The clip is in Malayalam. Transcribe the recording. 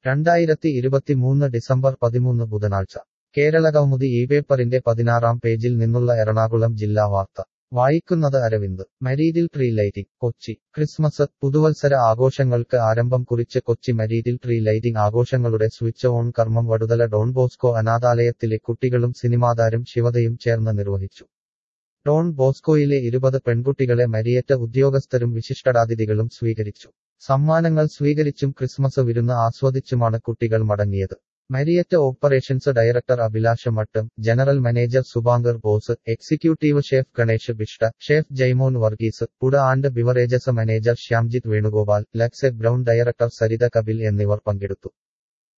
രണ്ടായിരത്തി ഇരുപത്തിമൂന്ന് ഡിസംബർ പതിമൂന്ന് ബുധനാഴ്ച കേരളകൗമുദി ഈ പേപ്പറിന്റെ പതിനാറാം പേജിൽ നിന്നുള്ള എറണാകുളം ജില്ലാ വാർത്ത വായിക്കുന്നത് അരവിന്ദ് മരീദിൽ ട്രീ ലൈറ്റിംഗ് കൊച്ചി ക്രിസ്മസ് പുതുവത്സര ആഘോഷങ്ങൾക്ക് ആരംഭം കുറിച്ച് കൊച്ചി മരീദിൽ ട്രീ ലൈറ്റിംഗ് ആഘോഷങ്ങളുടെ സ്വിച്ച് ഓൺ കർമ്മം വടുതല ഡോൺ ബോസ്കോ അനാഥാലയത്തിലെ കുട്ടികളും സിനിമാതാരം ശിവതയും ചേർന്ന് നിർവഹിച്ചു ഡോൺ ബോസ്കോയിലെ ഇരുപത് പെൺകുട്ടികളെ മരിയറ്റ ഉദ്യോഗസ്ഥരും വിശിഷ്ടടാതിഥികളും സ്വീകരിച്ചു സമ്മാനങ്ങൾ സ്വീകരിച്ചും ക്രിസ്മസ് വിരുന്ന് ആസ്വദിച്ചുമാണ് കുട്ടികൾ മടങ്ങിയത് മരിയറ്റ ഓപ്പറേഷൻസ് ഡയറക്ടർ അഭിലാഷ മട്ടും general manager Subhankar Bose executive chef Ganesh Bisht chef Jaimon Varghese food and beverages manager Shyamjith Venugopal ലക്സ് ബ്രൗൺ ഡയറക്ടർ സരിത കപിൽ എന്നിവർ പങ്കെടുത്തു